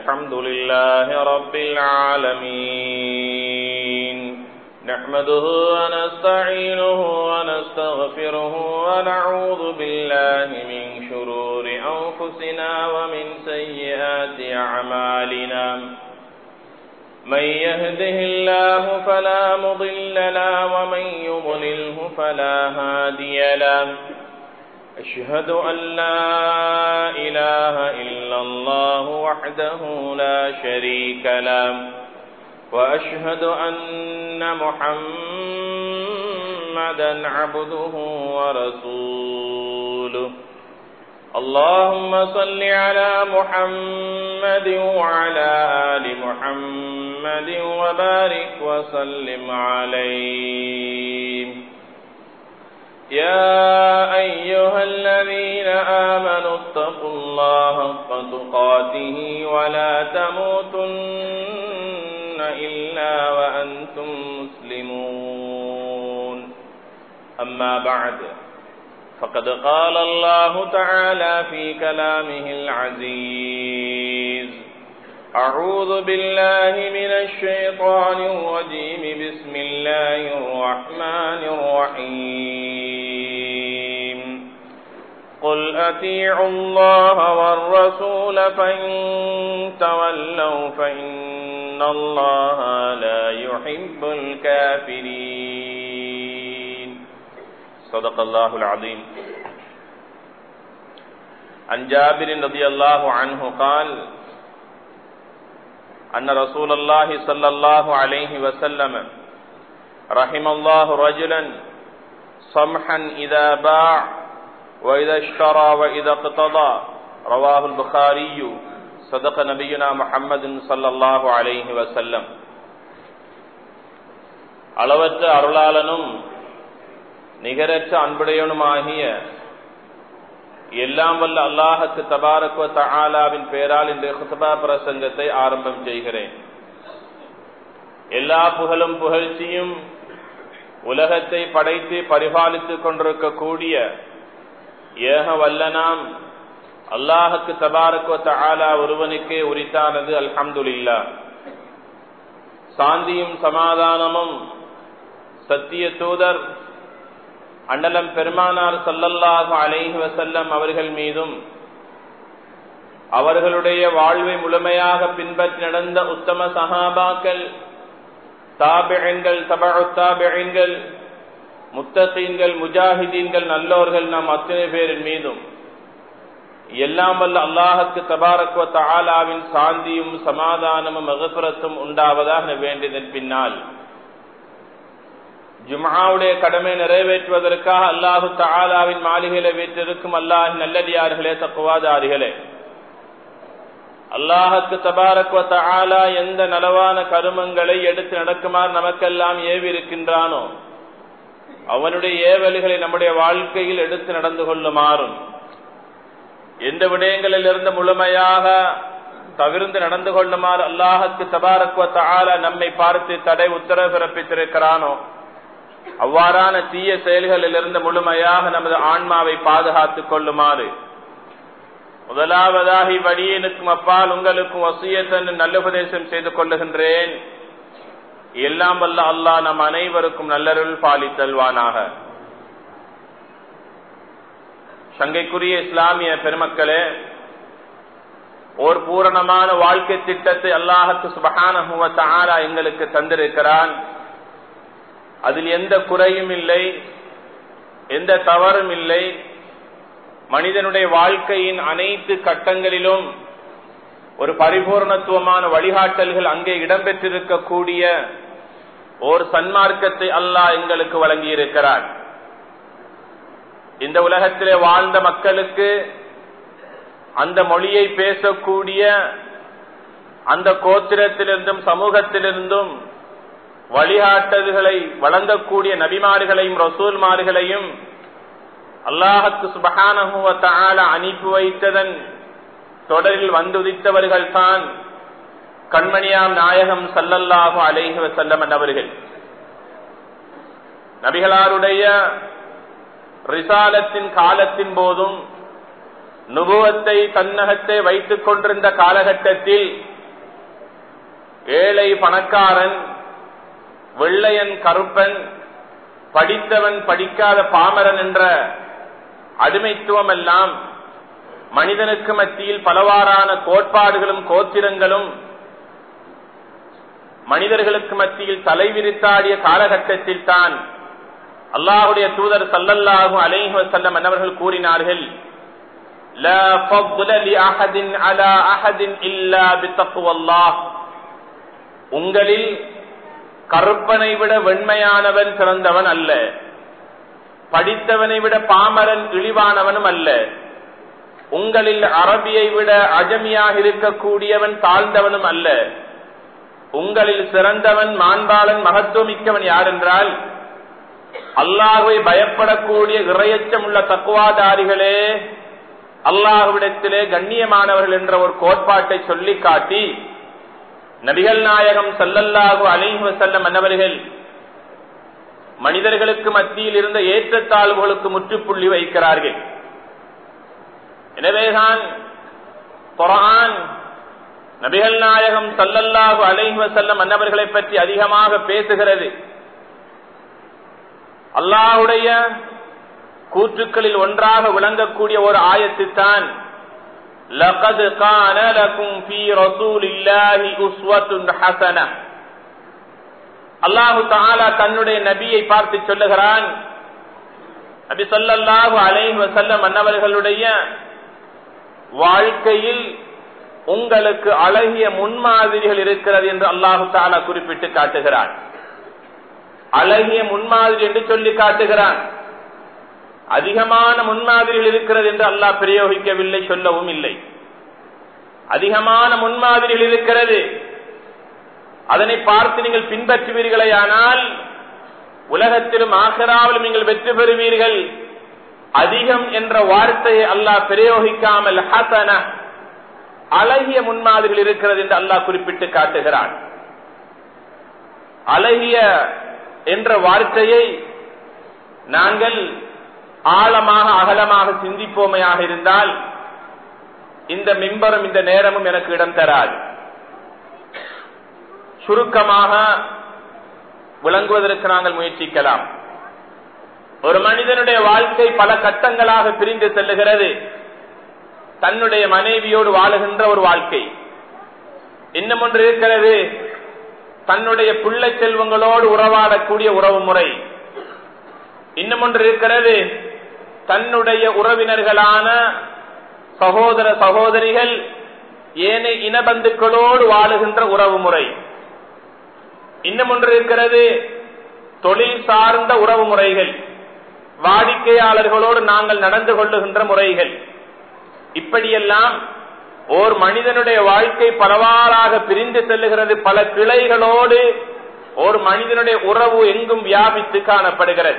الحمد لله رب العالمين نحمده ونستعينه ونستغفره ونعوذ بالله من شرور أنفسنا ومن سيئات أعمالنا من يهده الله فلا مضل له ومن يضلله فلا هادي له أشهد أن لا إله إلا الله وحده لا شريك له وأشهد أن محمدا عبده ورسوله اللهم صل على محمد وعلى آل محمد وبارك وسلم عليه يا أيها الذين آمنوا اتقوا الله حق تقاته ولا تموتن إلا وأنتم مسلمون أما بعد فقد قال الله تعالى في كلامه العزيز أعوذ بالله من الشيطان الرجيم بسم الله الرحمن الرحيم قل أتيعوا الله والرسول فإن تولوا فإن الله لا يحب الكافرين صدق الله العظيم عن جابر رضي الله عنه قال أن رسول الله صلى الله عليه وسلم رحم الله رجلا صمحا إذا باع وإذا اشترى وإذا اقتضى رواه البخاري صدق نبينا محمد صلى الله عليه وسلم அளவற்ற அருளாளனும் நிகரற்ற அன்புடையனுமாகிய எல்லாம் வல்ல அல்லாஹுக்கு தபாரக்வ தஆலாவின் பெயரால் இந்த குத்துபா பிரசங்கத்தை ஆரம்பம் செய்கிறேன் எல்லா புகழும் புகழ்ச்சியும் உலகத்தை படைத்து பரிபாலித்துக் கொண்டிருக்கக்கூடிய ஏக வல்லனாம் அல்லாஹுக்கு தபாரக்வ தஆலா ஒருவனுக்கே உரித்தானது அல்ஹம்துலில்லா சாந்தியும் சமாதானமும் சத்திய தூதர் அண்ணலம் பெருமானார் சல்லல்லாஹு அலைஹி வசல்லம் அவர்கள் மீதும் அவர்களுடைய வாழ்வை முழுமையாக பின்பற்றி நடந்த உத்தம சஹாபாக்கள் தாபிழங்கள் தபழு தாபிழங்கள் முத்தசீன்கள் முஜாஹிதீன்கள் நல்லோர்கள் நாம் அத்தனை பேரின் மீதும் எல்லாம் வல்ல அல்லாஹுக்கு தபாரக்வ தாலாவின் சாந்தியும் சமாதானமும் மகசுரத்தும் உண்டாவதாக வேண்டியதன் பின்னால் ஜுமாவுடைய கடமை நிறைவேற்றுவதற்காக அல்லாஹு தாலாவின் மாளிகையில வீட்டிருக்கும் அல்லாஹ் நல்லடியார்களே தக்குவாதாரிகளே அல்லாஹுக்கு தபாரக்வ தாலா எந்த நலவான கருமங்களை எடுத்து நடக்குமாறு நமக்கெல்லாம் ஏவி இருக்கின்றானோ அவனுடைய ஏவல்களை நம்முடைய வாழ்க்கையில் எடுத்து நடந்து கொள்ளுமாறும் எந்த விடயங்களில் இருந்து முழுமையாக தவிர்ந்து நடந்து கொள்ளுமாறு அல்லாஹுக்கு தபாரக்வ தாலா நம்மை பார்த்து தடை உத்தரவு பிறப்பித்திருக்கிறானோ அவ்வாறான தீய செயல்களில் இருந்து முழுமையாக நமது ஆன்மாவை பாதுகாத்துக் கொள்ளுமாறு முதலாவதாக இவ்வடியனுக்கும் அப்பால் உங்களுக்கும் வசியத்தன் நல்லுபதேசம் செய்து கொள்ளுகின்றேன் எல்லாம் வல்ல அல்லாஹ் நம் அனைவருக்கும் நல்லருள் பாலித்தல்வானாக சங்கைக்குரிய இஸ்லாமிய பெருமக்களே ஓர் பூரணமான வாழ்க்கை திட்டத்தை அல்லாஹத்து சுபகான எங்களுக்கு தந்திருக்கிறான் அதில் எந்த குறையும் இல்லை எந்த தவறும் இல்லை மனிதனுடைய வாழ்க்கையின் அனைத்து கட்டங்களிலும் ஒரு பரிபூர்ணத்துவமான வழிகாட்டல்கள் அங்கே இடம்பெற்றிருக்கக்கூடிய ஓர் சன்மார்க்கத்தை அல்லாஹ் எங்களுக்கு வழங்கியிருக்கிறார் இந்த உலகத்திலே வாழ்ந்த மக்களுக்கு அந்த மொழியை பேசக்கூடிய அந்த கோத்திரத்திலிருந்தும் சமூகத்திலிருந்தும் வழிகாட்டல்களை வழங்கக்கூடிய நபிமார்களையும் ரசூல்மார்களையும் அல்லாஹத்து சுபகான அனுப்பி வைத்ததன் தொடரில் வந்துதித்தவர்கள் தான் கண்மணியாம் நாயகம் சல்லல்லாஹு அலைஹி வசல்லம் அவர்கள் நபிகளாருடைய ரிசாலத்தின் காலத்தின் போதும் நுபுவத்தை தன்னகத்தை வைத்துக் கொண்டிருந்த காலகட்டத்தில் ஏழை பணக்காரன் வெள்ளையன் கருப்பன் படித்தவன் படிக்காத பாமரன் என்ற அடிமைத்துவம் எல்லாம் மனிதனுக்கு மத்தியில் பலவாறான கோட்பாடுகளும் கோத்திரங்களும் மனிதர்களுக்கு மத்தியில் தலைவிரித்தாடிய காலகட்டத்தில் தான் அல்லாஹுடைய தூதர் சல்லல்லாஹு அலைஹி வஸல்லம் அன்னவர்கள் கூறினார்கள் لا فضل لأحد على أحد إلا بتقوى الله உங்களில் கருப்பனை விட வெண்மையானவன் சிறந்தவன் அல்ல படித்தவனை விட பாமரன் இழிவானவனும் அல்ல உங்களில் அரபியை விட அஜமியாக இருக்கக்கூடியவன் தாழ்ந்தவனும் அல்ல உங்களில் சிறந்தவன் மாண்பாளன் மகத்துவமிக்கவன் யார் என்றால் அல்லாஹுவை பயப்படக்கூடிய இறையச்சம் உள்ள தக்குவாதாரிகளே அல்லாஹுவிடத்திலே கண்ணியமானவர்கள் என்ற ஒரு கோட்பாட்டை சொல்லி காட்டி நபிகள் நாயகம் சல்லல்லாஹு அலைஹி செல்லம் அன்னவர்கள் மனிதர்களுக்கு மத்தியில் இருந்த ஏற்றத்தாழ்வுகளுக்கு முற்றுப்புள்ளி வைக்கிறார்கள் எனவேதான் குரான் நபிகள் நாயகம் சல்லல்லாஹு அலைஹி வசல்லம் அன்னவர்களை பற்றி அதிகமாக பேசுகிறது அல்லாஹுடைய கூற்றுக்களில் ஒன்றாக விளங்கக்கூடிய ஒரு ஆயத்து தான் لقد كان لكم في رسول الله أسوة حسنة அல்லாஹு தாலா தன்னுடைய நபியை பார்த்து சொல்லுகிறான் நபி சொல்லல்லாஹு அலைஹி வசல்லம் அன்னவர்களுடைய வாழ்க்கையில் உங்களுக்கு அழகிய முன்மாதிரிகள் இருக்கிறது என்று அல்லாஹு தாலா குறிப்பிட்டு காட்டுகிறான் அழகிய முன்மாதிரி என்று சொல்லி காட்டுகிறான் அதிகமான முன்மாதிரிகள் இருக்கிறது என்று அல்லாஹ் பிரயோகிக்கவில்லை சொல்லவும் இல்லை அதிகமான முன்மாதிரிகள் இருக்கிறது அதனை பார்த்து நீங்கள் பின்பற்றுவீர்களே ஆனால் உலகத்திலும் ஆசராவிலும் நீங்கள் வெற்றி பெறுவீர்கள் அதிகம் என்ற வார்த்தையை அல்லாஹ் பிரயோகிக்காமல் ஹசன அழகிய முன்மாதிரிகள் இருக்கிறது என்று அல்லாஹ் குறிப்பிட்டு காட்டுகிறான் அழகிய என்ற வார்த்தையை நாங்கள் ஆழமாக அகலமாக சிந்திப்போமையாக இருந்தால் இந்த மிம்பரும் இந்த நேரமும் எனக்கு இடம் தராது சுருக்கமாக விளங்குவதற்கு நாங்கள் முயற்சிக்கலாம் ஒரு மனிதனுடைய வாழ்க்கை பல கட்டங்களாக பிரிந்து செல்லுகிறது தன்னுடைய மனைவியோடு வாழுகின்ற ஒரு வாழ்க்கை இன்னும் ஒன்று இருக்கிறது தன்னுடைய பிள்ளை செல்வங்களோடு உறவாடக்கூடிய உறவு முறை இன்னும் ஒன்று இருக்கிறது தன்னுடைய உறவினர்களான சகோதர சகோதரிகள் ஏனைய இனபந்துக்களோடு வாழுகின்ற உறவு முறை இன்னும் ஒன்று இருக்கிறது தொழில் சார்ந்த உறவு முறைகள் வாடிக்கையாளர்களோடு நாங்கள் நடந்து கொள்ளுகின்ற முறைகள் இப்படியெல்லாம் ஓர் மனிதனுடைய வாழ்க்கை பலவாறாக பிரிந்து செல்லுகிறது பல கிளைகளோடு ஒரு மனிதனுடைய உறவு எங்கும் வியாபித்து காணப்படுகிறது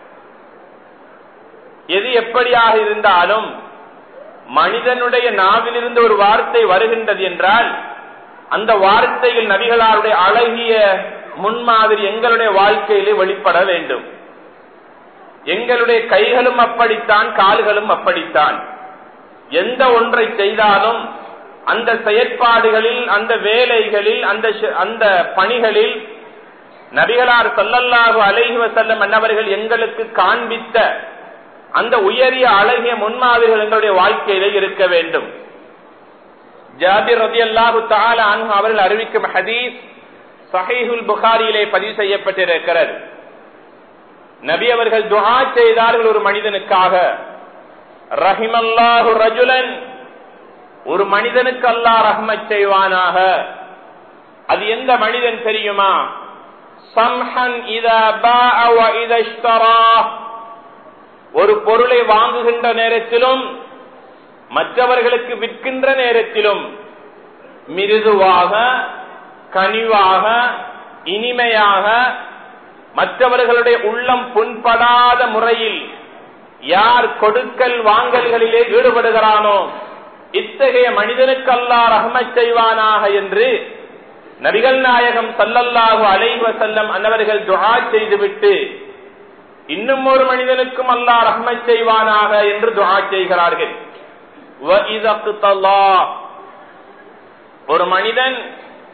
எது எப்படியாக இருந்தாலும் மனிதனுடைய நாவிலிருந்து ஒரு வார்த்தை வருகின்றது என்றால் அந்த வார்த்தையில் நபிகளாருடைய அழகிய முன்மாதிரி எங்களுடைய வாழ்க்கையிலே வெளிப்பட வேண்டும் எங்களுடைய கைகளும் அப்படித்தான் கால்களும் அப்படித்தான் எந்த ஒன்றை செய்தாலும் அந்த செயற்பாடுகளில் அந்த வேலைகளில் அந்த அந்த பணிகளில் நபிகளார் சொல்லல்லாஹு அலைஹி வசல்லம் என்னவர்கள் எங்களுக்கு காண்பித்த அந்த உயரிய அழகிய முன்மாதிரிகள் எங்களுடைய வாழ்க்கையிலே இருக்க வேண்டும் ஜாபிர் ரதி அல்லாஹு தாலா அவர்கள் அறிவிக்கும் ஹதீஸ் சஹீஹுல் புகாரியிலே பதிவு செய்யப்பட்டிருக்கிறது நபி அவர்கள் துஹா செய்தார்கள் ஒரு மனிதனுக்காக ரஹிமல்லாஹு ரஜுலன் ஒரு மனிதனுக்கு அல்லாஹ் ரஹ்மத் செய்வானாக அது எந்த மனிதன் தெரியுமா சம்ஹன் இதா பாஅ வ இதா இஷ்தரா ஒரு பொருளை வாங்குகின்ற நேரத்திலும் மற்றவர்களுக்கு விற்கின்ற நேரத்திலும் மிருதுவாக கனிவாக இனிமையாக மற்றவர்களுடைய உள்ளம் புண்படாத முறையில் யார் கொடுக்கல் வாங்கல்களிலே ஈடுபடுகிறானோ இத்தகைய மனிதனுக்கு அல்லா ரஹமத் செய்வானாக என்று நபிகள் நாயகம் சல்லல்லாஹு அலைவ செல்லம் அன்னவர்கள் துஹா செய்துவிட்டு இன்னும் ஒரு மனிதனுக்கும் அல்லா ரஹ்மத் செய்வானாக என்று துஹா செய்கிறார்கள் ஒரு மனிதன்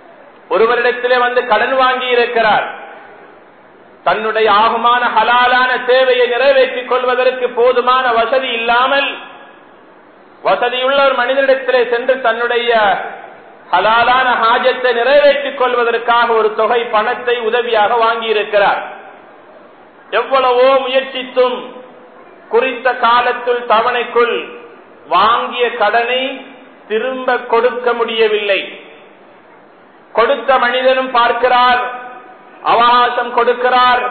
ஒருவரிடத்திலே வந்து கடன் வாங்கி இருக்கிறார் தன்னுடைய ஆகுமான ஹலாலான தேவையை நிறைவேற்றிக் கொள்வதற்கு போதுமான வசதி இல்லாமல் வசதியுள்ள ஒரு மனிதனிடத்திலே சென்று தன்னுடைய ஹலாலான ஹாஜத்தை நிறைவேற்றிக் கொள்வதற்காக ஒரு தொகை பணத்தை உதவியாக வாங்கியிருக்கிறார் எவ்வளவோ முயற்சித்தும் குறித்த காலத்துள் தவணைக்குள் வாங்கிய கடனை திரும்ப கொடுக்க முடியவில்லை கொடுத்த மனிதனும் பார்க்கிறார் அவகாசம் கொடுக்கிறார்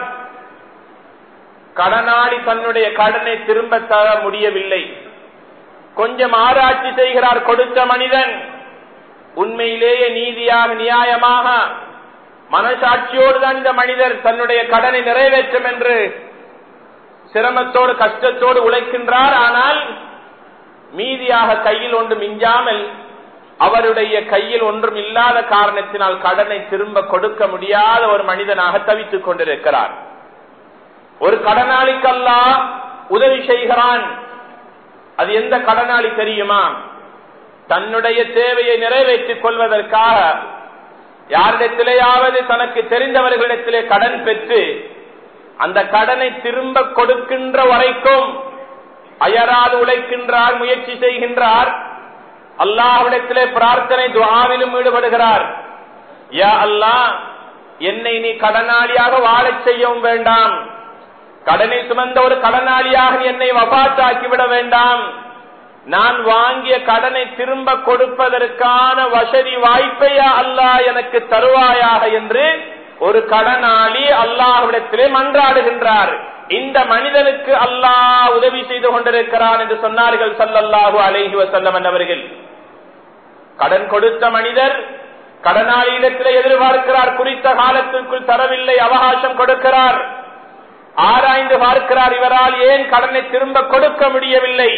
கடனாளி தன்னுடைய கடனை திரும்ப தர முடியவில்லை கொஞ்சம் ஆராய்ச்சி செய்கிறார் கொடுத்த மனிதன் உண்மையிலேயே நீதியாக நியாயமாக மனசாட்சியோடு தான் இந்த மனிதர் தன்னுடைய கடனை நிறைவேற்றும் என்று சிரமத்தோடு கஷ்டத்தோடு உழைக்கின்றார் ஆனால் மீதியாக கையில் ஒன்று மிஞ்சாமல் அவருடைய கையில் ஒன்றும் இல்லாத காரணத்தினால் கடனை திரும்ப கொடுக்க முடியாத ஒரு மனிதனாக தவித்துக் கொண்டிருக்கிறார் ஒரு கடனாளிக்கல்லா உதவி செய்கிறான் அது எந்த கடனாளி தெரியுமா தன்னுடைய தேவையை நிறைவேற்றிக் கொள்வதற்காக யாரிடத்திலேயாவது தனக்கு தெரிந்தவர்களிடத்திலே கடன் பெற்று அந்த கடனை திரும்ப கொடுக்கின்ற வரைக்கும் அயராது உழைக்கின்றார் முயற்சி செய்கின்றார் அல்லாஹ்விடத்திலே பிரார்த்தனை துவாவிலும் ஈடுபடுகிறார் யா அல்லாஹ் என்னை நீ கடனாளியாக வாழச் செய்யவும் வேண்டாம் கடனை சுமந்த ஒரு கடனாளியாக என்னை வபாத்தாக்கிவிட வேண்டாம் நான் வாங்கிய கடனை திரும்ப கொடுப்பதற்கான வசதி வாய்ப்பையா அல்லாஹ் எனக்கு தருவாயாக என்று ஒரு கடனாளி அல்லாஹ்விடத்திலே மன்றாடுகின்றார் இந்த மனிதனுக்கு அல்லாஹ் உதவி செய்து கொண்டிருக்கிறான் என்று சொன்னார்கள் சல்லல்லாஹு அலைஹி வசல்லம் அவர்கள் கடன் கொடுத்த மனிதர் கடனாளியிடத்தில் எதிர்பார்க்கிறார் குறித்த காலத்திற்குள் தரவில்லை அவகாசம் கொடுக்கிறார் ஆராய்ந்து பார்க்கிறார் இவரால் ஏன் கடனை திரும்ப கொடுக்க முடியவில்லை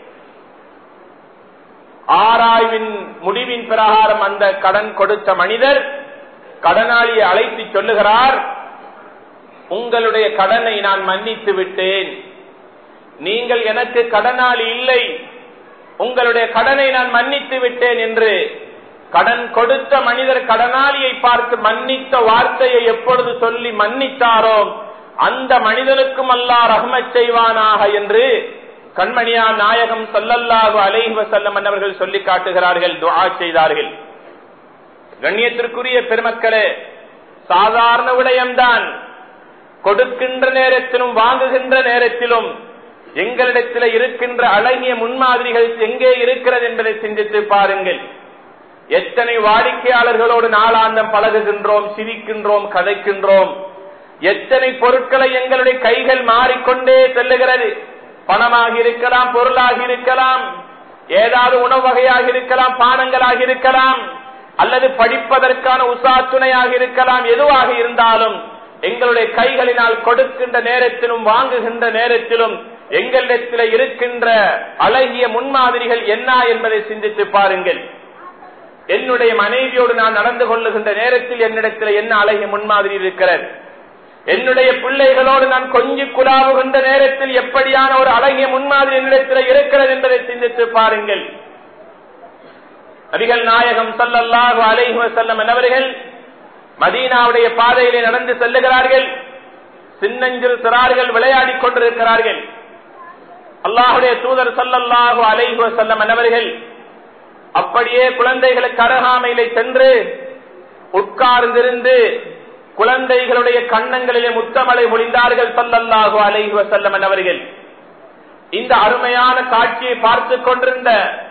ஆராய்வின் முடிவின் பிரகாரம் அந்த கடன் கொடுத்த மனிதர் கடனாளியை அழைத்து சொல்லுகிறார் உங்களுடைய கடனை நான் மன்னித்து விட்டேன் நீங்கள் எனக்கு கடனாளி இல்லை உங்களுடைய கடனை நான் மன்னித்து விட்டேன் என்று கடன் கொடுத்த மனிதர் கடனாளியை பார்த்து மன்னித்த வார்த்தையை எப்பொழுது சொல்லி மன்னித்தாரோ அந்த மனிதனுக்கும் அல்லா ரஹ்மத் செய்வானாக என்று கண்மணியா நாயகம் சொல்லல்லாஹு அலைஹி வசல்லம் அவர்கள் சொல்லி காட்டுகிறார்கள் துஆ செய்தார்கள் கண்ணியத்திற்குரிய பெருமக்களே சாதாரண விடயம்தான் கொடுக்கின்ற நேரத்திலும் வாங்குகின்ற நேரத்திலும் எங்களிடத்தில் இருக்கின்ற அழகிய முன்மாதிரிகள் எங்கே இருக்கிறது என்பதை சிந்தித்து பாருங்கள் எத்தனை வாடிக்கையாளர்களோடு நாளாந்தம் பழகுகின்றோம் சிரிக்கின்றோம் கதைக்கின்றோம் எத்தனை பொருட்களை எங்களுடைய கைகள் மாறிக்கொண்டே செல்லுகிறது பணமாக இருக்கலாம் பொருளாக இருக்கலாம் ஏதாவது உணவு வகையாக இருக்கலாம் பானங்களாக இருக்கலாம் அல்லது படிப்பதற்கான உசா துணையாக இருக்கலாம் எதுவாக இருந்தாலும் எங்களுடைய கைகளினால் கொடுக்கின்ற நேரத்திலும் வாங்குகின்ற நேரத்திலும் எங்களிடத்தில் இருக்கின்ற அழகிய முன்மாதிரிகள் என்ன என்பதை சிந்தித்து பாருங்கள் என்னுடைய மனைவியோடு நான் நடந்து கொள்ளுகின்ற நேரத்தில் என்னிடத்தில் என்ன அழகிய முன்மாதிரி இருக்கிறது என்னுடைய பிள்ளைகளோடு நான் கொஞ்சி குழாவுகின்ற நேரத்தில் எப்படியான ஒரு அழகிய முன்மாதிரி என்னிடத்தில் இருக்கிறது என்பதை சிந்தித்து பாருங்கள் நபிகள் நாயகம் சல்லல்லாஹு அலைஹி வஸல்லம் என்பவர்கள் மதீனாவுடைய பாதையிலே நடந்து செல்லுகிறார்கள் சின்னஞ்சிறு சிறார்கள் விளையாடிக் கொண்டிருக்கிறார்கள் அல்லாஹுடைய தூதர் சல்லல்லாஹு அலைஹி வஸல்லம் என்பவர்கள் அப்படியே குழந்தைகளுக்கு அருகாமையிலே சென்று உட்கார்ந்திருந்து குழந்தைகளுடைய கண்ணங்களிலே முத்தமலை முடிந்தார்கள் சல்லல்லாஹு அலைஹி வஸல்லம் என்பவர்கள் இந்த அருமையான காட்சியை பார்த்துக் கொண்டிருந்த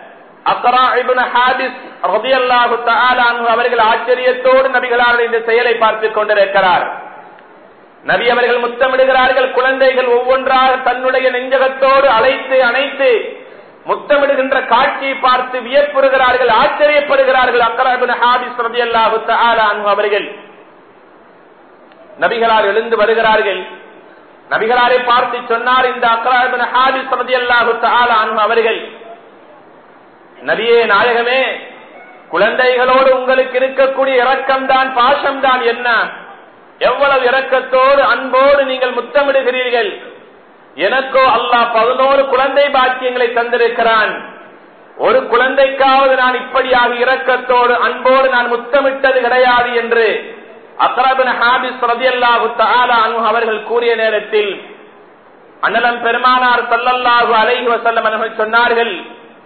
அவர்கள் ஆச்சரியத்தோடு நபிகளாருடைய இந்த செயலை பார்த்துக் கொண்டிருக்கிறார் நபி அவர்கள் முத்தமிடுகிறார்கள் குழந்தைகள் ஒவ்வொன்றாக தன்னுடைய நெஞ்சகத்தோடு அழைத்து அணைத்து முத்தமிடுகின்ற காட்சியை பார்த்து வியப்புறுகிறார்கள் ஆச்சரியப்படுகிறார்கள் அக்கராபின் ஹாபிஸ் ரதி அல்லாஹு அவர்கள் நபிகளார் எழுந்து வருகிறார்கள் நபிகளாரை பார்த்து சொன்னார் இந்த அக்கராபின் ஹாபிஸ் ரதி அல்லாஹு அவர்கள் நபியே நாயகமே குழந்தைகளோடு உங்களுக்கு இருக்கக்கூடிய இரக்கம்தான் பாசம்தான் என்ன எவ்வளவு இரக்கத்தோடு அன்போடு நீங்கள் முத்தமிடுகிறீர்கள் எனக்கோ அல்லாஹ் பதினோரு குழந்தை பாக்கியங்களை தந்திருக்கிறான் ஒரு குழந்தைக்காவது நான் இப்படியாக இரக்கத்தோடு அன்போடு நான் முத்தமிட்டது கிடையாது என்று அக்ரபின் ஹாபிஸ் ரதியல்லாஹு தஆலா அன்ஹு அவர்கள் கூறிய நேரத்தில் அண்ணலம் பெருமானார் சல்லல்லாஹு அலைஹி வஸல்லம் அவர்கள் சொன்னார்கள்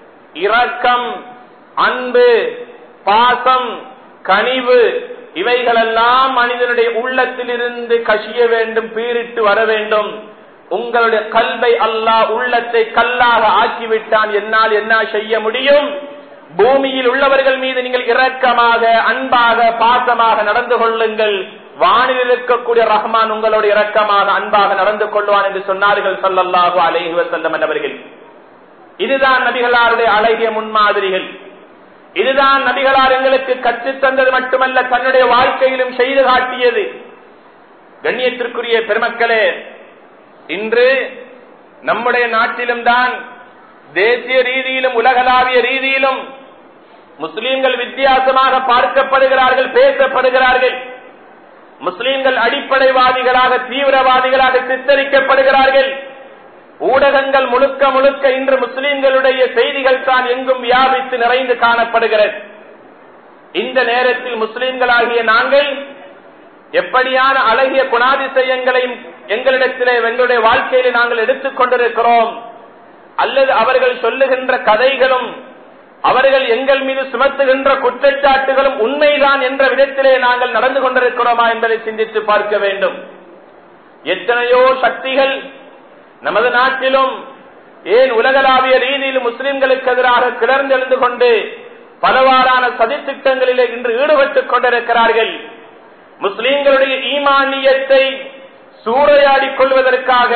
இரக்கம் அன்பு பாசம் கனிவு இவைகளெல்லாம் மனிதனுடைய உள்ளத்திலிருந்து கசிய வேண்டும் பீரிட்டு வர வேண்டும் உங்களுடைய கல்வை அல்லாஹ் உள்ளத்தை கல்லாக ஆக்கிவிட்டான் என்னால் என்ன செய்ய முடியும் பூமியில் உள்ளவர்கள் மீது நீங்கள் இரக்கமாக அன்பாக பாசமாக நடந்து கொள்ளுங்கள் வானில் இருக்கக்கூடிய ரஹ்மான் உங்களோட இரக்கமாக அன்பாக நடந்து கொள்வான் என்று சொன்னார்கள் சல்லல்லாஹு அலைஹி வஸல்லம் என்பவர்கள் இதுதான் நபிகளாருடைய அழகிய முன்மாதிரிகள் இதுதான் நபிகளார் எங்களுக்கு கற்றுத் தந்தது மட்டுமல்ல தன்னுடைய வாழ்க்கையிலும் செய்து காட்டியது கண்ணியத்திற்குரிய பெருமக்களே இன்று நம்முடைய நாட்டிலும் தான் தேசிய ரீதியிலும் உலகளாவிய ரீதியிலும் முஸ்லீம்கள் வித்தியாசமாக பார்க்கப்படுகிறார்கள் பேசப்படுகிறார்கள் முஸ்லீம்கள் அடிப்படைவாதிகளாக தீவிரவாதிகளாக சித்தரிக்கப்படுகிறார்கள் ஊடகங்கள் முழுக்க முழுக்க இன்று முஸ்லீம்களுடைய செய்திகள் தான் எங்கும் வியாபித்து நிறைந்து காணப்படுகிறது இந்த நேரத்தில் முஸ்லீம்களாகிய நாங்கள் எப்படியான அழகிய குணாதிசயங்களையும் எங்களிடத்திலே எங்களுடைய வாழ்க்கையிலே நாங்கள் எடுத்துக் கொண்டிருக்கிறோம் அல்லது அவர்கள் சொல்லுகின்ற கதைகளும் அவர்கள் எங்கள் மீது சுமத்துகின்ற குற்றச்சாட்டுகளும் உண்மைதான் என்ற விதத்திலே நாங்கள் நடந்து கொண்டிருக்கிறோமா என்பதை சிந்தித்து பார்க்க வேண்டும் எத்தனையோ சக்திகள் நமது நாட்டிலும் ஏன் உலகளாவிய ரீதியில் முஸ்லிம்களுக்கு எதிராக கிளர்ந்தெழுந்து கொண்டு பலவாறான சதித்திட்டங்களிலே இன்று ஈடுபட்டுக் கொண்டிருக்கிறார்கள் முஸ்லிம்களுடைய ஈமானியத்தை சூறையாடிக் கொள்வதற்காக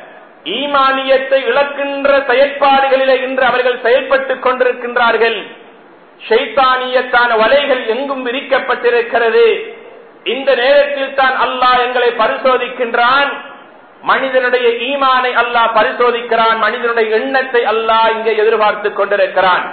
ஈமானியத்தை இழக்கின்ற செயற்பாடுகளிலே இன்று அவர்கள் செயல்பட்டுக் கொண்டிருக்கின்றார்கள் ஷைத்தானியத்தான வலைகள் எங்கும் விரிக்கப்பட்டிருக்கிறது இந்த நேரத்தில் தான் அல்லாஹ் எங்களை பரிசோதிக்கின்றான் மனிதனுடைய ஈமானை அல்லாஹ் பரிசோதிக்கிறான் மனிதனுடைய எண்ணத்தை அல்லாஹ் இங்கே எதிர்பார்த்துக் கொண்டிருக்கிறான்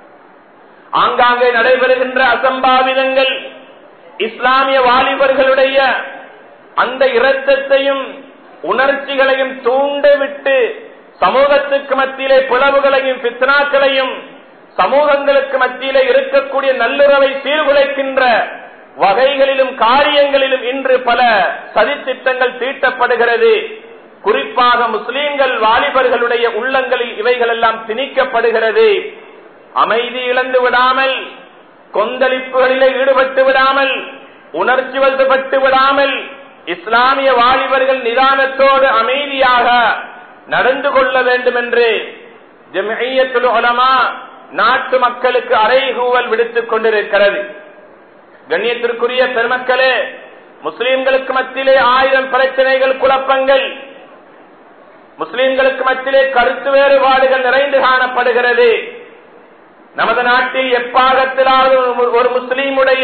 ஆங்காங்கே நடைபெறுகின்ற அசம்பாவிதங்கள் இஸ்லாமிய வாலிபர்களுடைய அந்த இரத்தத்தையும் உணர்ச்சிகளையும் தூண்டிவிட்டு சமூகத்துக்கு மத்தியிலே பிளவுகளையும் பித்னாக்களையும் சமூகங்களுக்கு மத்தியிலே இருக்கக்கூடிய நல்லுறவை சீர்குலைக்கின்ற வகைகளிலும் காரியங்களிலும் இன்று பல சதித்திட்டங்கள் தீட்டப்படுகிறது குறிப்பாக முஸ்லீம்கள் வாலிபர்களுடைய உள்ளங்களில் இவைகள் எல்லாம் திணிக்கப்படுகிறது அமைதி இழந்து விடாமல் கொந்தளிப்புகளிலே ஈடுபட்டு விடாமல் உணர்ச்சி வசப்பட்டு விடாமல் இஸ்லாமிய வாலிபர்கள் நிதானத்தோடு அமைதியாக நடந்து கொள்ள வேண்டும் என்று ஜமியத்துல் உலமா நாட்டு மக்களுக்கு அறைகூவல் விடுத்துக் கொண்டிருக்கிறது கண்ணியத்திற்குரிய பெருமக்களே முஸ்லிம்களுக்கு மத்தியிலே ஆயிரம் பிரச்சனைகள் குழப்பங்கள் முஸ்லிம்களுக்கு மத்தியிலே கருத்து வேறுபாடுகள் நிறைந்து காணப்படுகிறது நமது நாட்டில் எப்பாகத்திலாவது ஒரு முஸ்லீமுடைய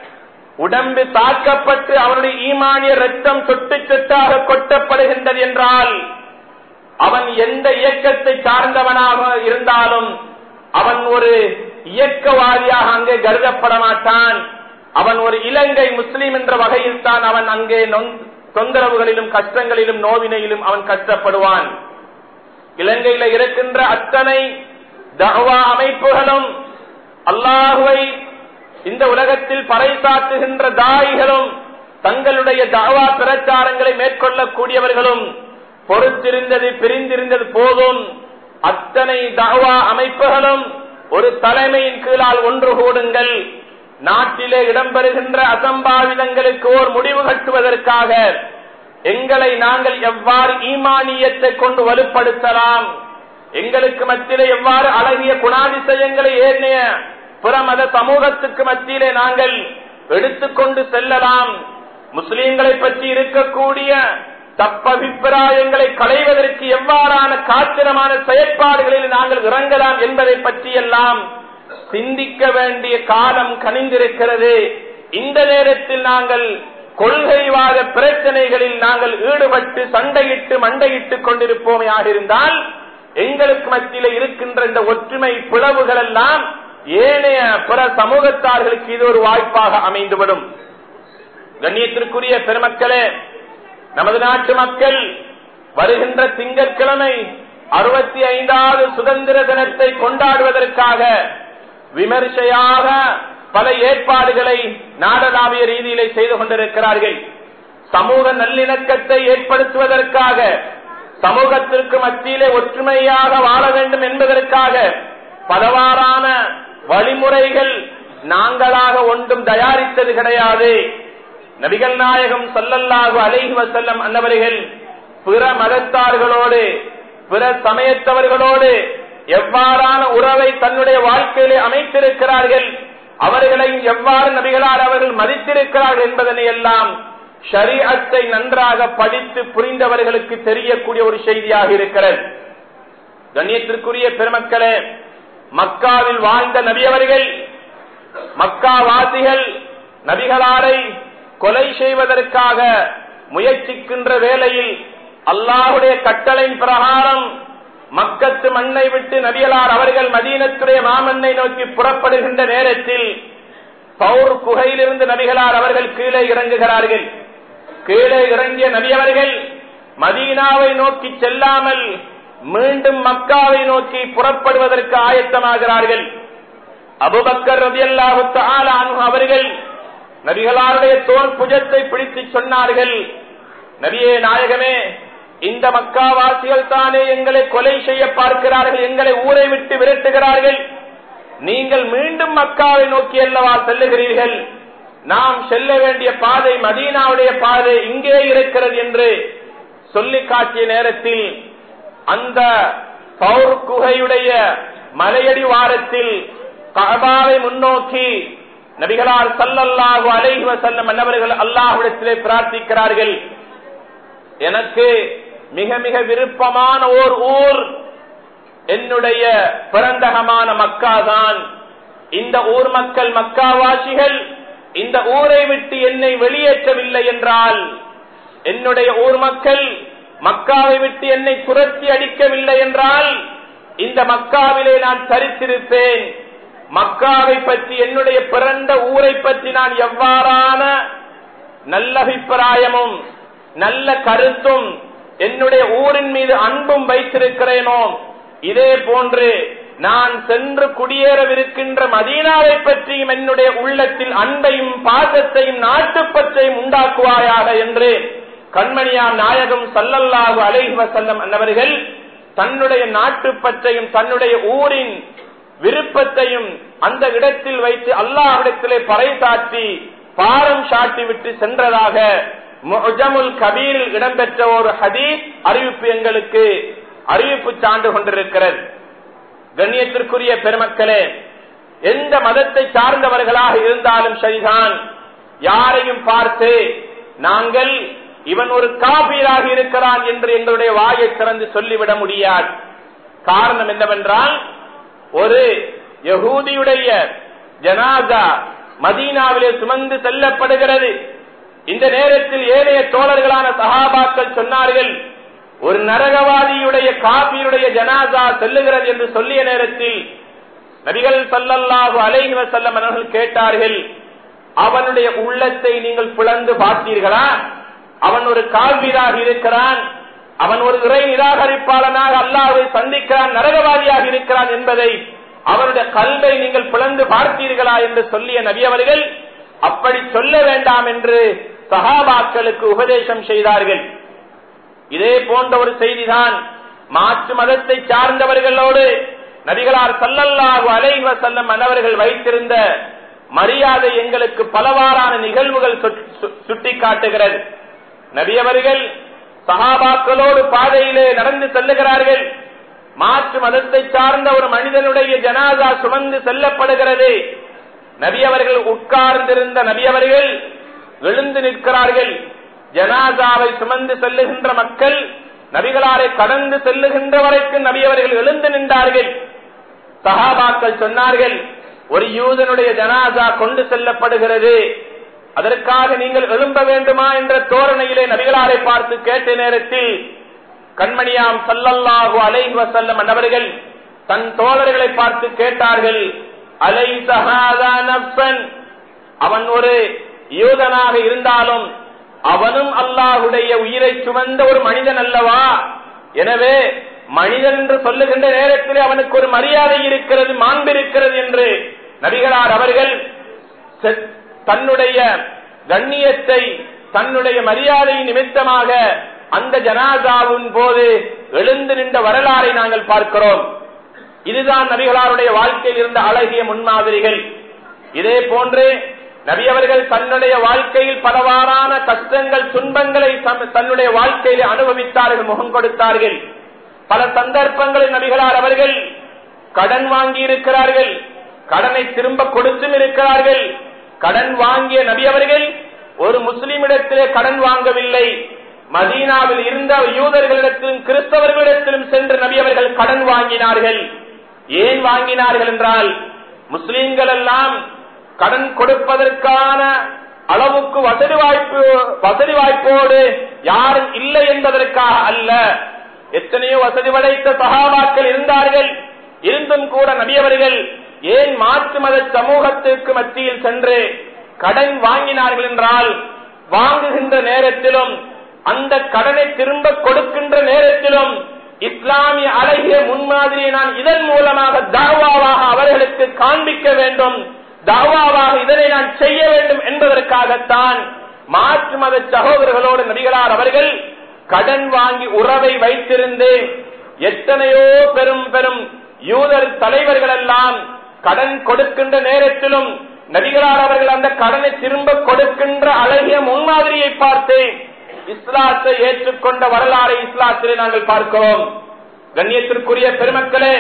உடம்பு தாக்கப்பட்டு அவனுடைய ஈமானிய ரத்தம் சொட்டு சொட்டாக கொட்டப்படுகின்றது என்றால் அவன் எந்த இயக்கத்தை சார்ந்தவனாக இருந்தாலும் அவன் ஒரு இயக்கவாதியாக அங்கே கருதப்பட மாட்டான் அவன் ஒரு இலங்கை முஸ்லீம் என்ற வகையில் தான் அவன் அங்கே தொந்தரவுகளிலும் கஷ்டங்களிலும் நோவினையிலும் அவன் கஷ்டப்படுவான் இலங்கையில இருக்கின்ற அத்தனை தகவா அமைப்புகளும் அல்லாஹுவை இந்த உலகத்தில் பறைசாற்றுகின்ற தாய்களும் தங்களுடைய தாவா பிரச்சாரங்களை மேற்கொள்ளக்கூடியவர்களும் பொறுத்திருந்தது பிரிந்திருந்தது போதும் அத்தனை தாவா அமைப்புகளும் ஒரு தலைமையின் கீழால் ஒன்று கூடுங்கள் நாட்டிலே இடம்பெறுகின்ற அசம்பாவிதங்களுக்கு ஓர் முடிவு கட்டுவதற்காக எங்களை நாங்கள் எவ்வாறு ஈமானியத்தை கொண்டு வலுப்படுத்தலாம் எங்களுக்கு மத்தியிலே எவ்வாறு அழகிய குணாதிசயங்களை ஏனைய பிற மத சமூகத்துக்கு மத்தியிலே நாங்கள் எடுத்துக்கொண்டு செல்லலாம் முஸ்லீம்களை பற்றி இருக்கக்கூடிய தப்பபிப்பிராயங்களை களைவதற்கு எவ்வாறான காத்திரமான செயற்பாடுகளில் நாங்கள் இறங்கலாம் என்பதை பற்றியெல்லாம் சிந்திக்க வேண்டிய காலம் கனிந்திருக்கிறது இந்த நேரத்தில் நாங்கள் கொள்கைவாத பிரச்சனைகளில் நாங்கள் ஈடுபட்டு சண்டையிட்டு மண்டையிட்டுக் கொண்டிருப்போமே இருந்தால் எங்களுக்கு மத்தியில இருக்கின்ற இந்த ஒற்றுமை பிளவுகள் எல்லாம் ஏனைய பிற சமூகத்தார்களுக்கு இது ஒரு வாய்ப்பாக அமைந்துவிடும் கண்ணியத்திற்குரிய பெருமக்களே நமது நாட்டு மக்கள் வருகின்ற திங்கட்கிழமை அறுபத்தி ஐந்தாவது சுதந்திர தினத்தை கொண்டாடுவதற்காக விமர்சையாக பல ஏற்பாடுகளை நாடளாவிய ரீதியிலே செய்து கொண்டிருக்கிறார்கள் சமூக நல்லிணக்கத்தை ஏற்படுத்துவதற்காக சமூகத்திற்கு மத்தியிலே ஒற்றுமையாக வாழ வேண்டும் என்பதற்காக பலவாறான வழிமுறைகள் நாங்களாக ஒன்றும் தயாரித்தது கிடையாது நபிகள் நாயகம் சல்லல்லாஹு அலைஹி வசல்லம் அன்னவர்கள் பிற மதத்தார்களோடு பிற சமயத்தவர்களோடு எவ்வாறான உறவை தன்னுடைய வாழ்க்கையிலே அமைத்திருக்கிறார்கள் அவர்களையும் எவ்வாறு நபிகளார் அவர்கள் மதித்திருக்கிறார்கள் என்பதனை எல்லாம் ஷரீஅத்தை நன்றாக படித்து புரிந்தவர்களுக்கு தெரியக்கூடிய ஒரு செய்தியாக இருக்கிறது கண்ணியத்திற்குரிய பெருமக்களே மக்காவில் வாழ்ந்த நபியவர்கள் மக்காவாசிகள் நபிகளாரை கொலை செய்வதற்காக முயற்சிக்கின்ற வேளையில் அல்லாஹுடைய கட்டளையின் பிரகாரம் மக்கத்து மண்ணை விட்டு நபியலார் அவர்கள் மதீனத்துடைய மாமண்ணை நோக்கி புறப்படுகின்ற நேரத்தில் பௌர் குகையிலிருந்து நபிகளார் அவர்கள் கீழே இறங்குகிறார்கள் கீழே இறங்கிய நபியவர்கள் மதீனாவை நோக்கி செல்லாமல் மீண்டும் மக்காவை நோக்கி புறப்படுவதற்கு ஆயத்தமாகிறார்கள் அபுபக்கர் ரதியல்லாஹு அவர்கள் நபிகளாருடைய தோல் புஜத்தை பிடித்து சொன்னார்கள் நபியே நாயகமே இந்த மக்காவாசிகள் தானே எங்களை கொலை செய்ய பார்க்கிறார்கள் எங்களை ஊரை விட்டு விரட்டுகிறார்கள் நீங்கள் மீண்டும் மக்காவை நோக்கி அல்லவா செல்லுகிறீர்கள் நாம் செல்ல வேண்டிய பாதை மதீனாவுடைய பாதை இங்கே இருக்கிறது என்று சொல்லி காட்டிய நேரத்தில் அந்த பௌர் குகையுடைய மலையடி வாரத்தில் கபாவை முன்னோக்கி நபிகளார் சல்லல்லாஹு அலைஹி வஸல்லம் மன்னவர்கள் அல்லாஹ்விடத்திலே பிரார்த்திக்கிறார்கள் எனக்கு மிக மிக விருப்பமான ஓர் ஊர் என்னுடைய பிறந்தகமான மக்கா தான் இந்த ஊர் மக்கள் மக்காவாசிகள் இந்த ஊரை விட்டு என்னை வெளியேற்றவில்லை என்றால் என்னுடைய ஊர் மக்கள் மக்காவை விட்டு என்னை துரத்தி அடிக்கவில்லை என்றால் இந்த மக்காவிலே நான் தரித்திருப்பேன் மக்காவை பற்றி என்னுடைய பிறந்த ஊரை பற்றி நான் எவ்வாறான நல்ல அபிப்பிராயமும் நல்ல கருத்தும் என்னுடைய ஊரின் மீது அன்பும் வைத்திருக்கிறேனோ இதே போன்று நான் சென்று குடியேறவிருக்கின்ற மதீனாவை பற்றியும் என்னுடைய உள்ளத்தில் அன்பையும் பாசத்தையும் நாட்டுப்பற்றையும் உண்டாக்குவாயாக என்று கண்மணியார் நாயகம் சல்லல்லாஹு அலைஹி வசல்லம் அன்னவர்கள் தன்னுடைய நாட்டுப்பற்றையும் தன்னுடைய ஊரின் விருப்பத்தையும் அந்த இடத்தில் வைத்து அல்லாஹிடத்திலே பறைசாற்றி பாரம் சாட்டி விட்டு சென்றதாக முஜமுல் கபீரில் இடம்பெற்ற ஒரு ஹதீஸ் அறிவிப்பு எங்களுக்கு அறிவிப்பு சான்று கொண்டிருக்கிறது கண்ணியத்திற்குரிய பெருமக்களே எந்த மதத்தை சார்ந்தவர்களாக இருந்தாலும் சரிதான் யாரையும் பார்த்து நாங்கள் இவன் ஒரு காபீராக இருக்கிறான் என்று எங்களுடைய வாயை திறந்து சொல்லிவிட முடியாது காரணம் என்னவென்றால் ஒரு யகூதியுடைய ஜனாதா மதீனாவிலே சுமந்து செல்லப்படுகிறது இந்த நேரத்தில் ஏனைய தோழர்களான சகாபாக்கள் சொன்னார்கள் ஒரு நரகவாதியுடைய காபியுடைய ஜனாதா செல்லுகிறது என்று சொல்லிய நேரத்தில் நபிகள் சல்லல்லாஹு அலைஹி வஸல்லம் அவர்கள் கேட்டார்கள் அவனுடைய உள்ளத்தை நீங்கள் பிளந்து பார்த்தீர்களா அவன் ஒரு கால்வீராக இருக்கிறான் அவன் ஒரு இறை நிராகரிப்பாளனாக அல்லாவை சந்திக்கிறான் நரகவாதியாக இருக்கிறான் என்பதை அவனுடைய கல்வை நீங்கள் பிளந்து பார்த்தீர்களா என்று சொல்லிய நபி அவர்கள் அப்படி சொல்ல வேண்டாம் என்று சகாபாக்களுக்கு உபதேசம் செய்தார்கள் இதே போன்ற ஒரு செய்திதான் மாற்று மதத்தை சார்ந்தவர்களோடு நபிகளார் சல்லல்லாஹு அலைஹி வஸல்லம் அன்னவர்கள் வைத்திருந்த மரியாதை எங்களுக்கு பலவாறான நிகழ்வுகள் சுட்டிக்காட்டுகிறது நபியவர்கள் சகாபாக்களோடு பாதையிலே நடந்து செல்லுகிறார்கள் மாற்று மதத்தை சார்ந்த ஒரு மனிதனுடைய ஜனாதா சுமந்து செல்லப்படுகிறது நபியவர்கள் உட்கார்ந்திருந்த நபியவர்கள் எழுந்து நிற்கிறார்கள் ஜனாதாவை சுமந்து செல்லுகின்ற மக்கள் நபிகளாரை கடந்து செல்லுகின்ற வரைக்கும் நபியவர்கள் எழுந்து நின்றார்கள் சகாபாக்கள் சொன்னார்கள் ஒரு யூதனுடைய ஜனாதா கொண்டு செல்லப்படுகிறது அதற்காக நீங்கள் எழும்ப வேண்டுமா என்ற தோரணையிலே நபிகளாரை பார்த்து கேட்ட நேரத்தில் கண்மணியாம் சல்லல்லாஹு அலைஹி வசல்லம் அன்னவர்கள் தன் தோழர்களை பார்த்து கேட்டார்கள் அலை சஹாதா நப்சன் அவன் ஒரு யூதனாக இருந்தாலும் அவனும் அல்லாஹுடைய உயிரை சுமந்த ஒரு மனிதன் அல்லவா எனவே மனிதன் என்று சொல்லுகின்ற நேரத்தில் அவனுக்கு ஒரு மரியாதை இருக்கிறது மாண்பு இருக்கிறது என்று நபிகளார் அவர்கள் செ- தன்னுடைய கண்ணியத்தை தன்னுடைய மரியாதை நிமித்தமாக அந்த ஜனாதாவின் போது எழுந்து நின்ற வரலாறை நாங்கள் பார்க்கிறோம் இதுதான் நபிகளாருடைய வாழ்க்கையில் இருந்த அழகிய முன்மாதிரிகள் இதே போன்று நபி அவர்கள் தன்னுடைய வாழ்க்கையில் பலவாறான கஷ்டங்கள் துன்பங்களை தம்- தன்னுடைய வாழ்க்கையில் அனுபவித்தார்கள் முகம் கொடுத்தார்கள் பல சந்தர்ப்பங்களில் நபிகளார் அவர்கள் கடன் வாங்கி இருக்கிறார்கள் கடனை திரும்ப கொடுத்தும் இருக்கிறார்கள் கடன் வாங்கிய நபி அவர்கள் ஒரு முஸ்லிமிடத்திலே கடன் வாங்கவில்லை மதீனாவில் இருந்த யூதர்களிடத்திலும் கிறிஸ்தவர்களிடத்திலும் சென்று நபி அவர்கள் கடன் வாங்கினார்கள் ஏன் வாங்கினார்கள் என்றால் முஸ்லிம்கள் எல்லாம் கடன் கொடுப்பதற்கான அளவுக்கு வசதி வாய்ப்பு வசதி வாய்ப்போடு யாரும் இல்லை என்பதற்காக அல்ல எத்தனையோ வசதி படைத்த சகாபாக்கள் இருந்தார்கள் இருந்தும் கூட நபியவர்கள் ஏன் மாற்று மத சமூகத்திற்கு மத்தியில் சென்று கடன் வாங்கினார்கள் என்றால் வாங்குகின்ற நேரத்திலும் அந்த கடனை திரும்ப கொடுக்கின்ற நேரத்திலும் இஸ்லாமிய அழகிய முன்மாதிரியை நான் இதன் மூலமாக தாவாவாக அவர்களுக்கு காண்பிக்க வேண்டும் தாவாவாக இதனை நான் செய்ய வேண்டும் என்பதற்காகத்தான் மாற்று மத சகோதரர்களோடு நபிகளார் அவர்கள் கடன் வாங்கி உறவை வைத்திருந்து எத்தனையோ பெரும் பெரும் யூதர் தலைவர்கள் எல்லாம் கடன் கொடுக்கின்ற நேரத்திலும் நபிகளார் அவர்கள் அந்த கடனை திரும்ப கொடுக்கின்ற அழகிய முன்மாதிரியை பார்த்து இஸ்லாத்தை ஏற்றுக்கொண்ட வரலாறை இஸ்லாத்திலே நாங்கள் பார்க்கிறோம் கண்ணியத்திற்குரிய பெருமக்களே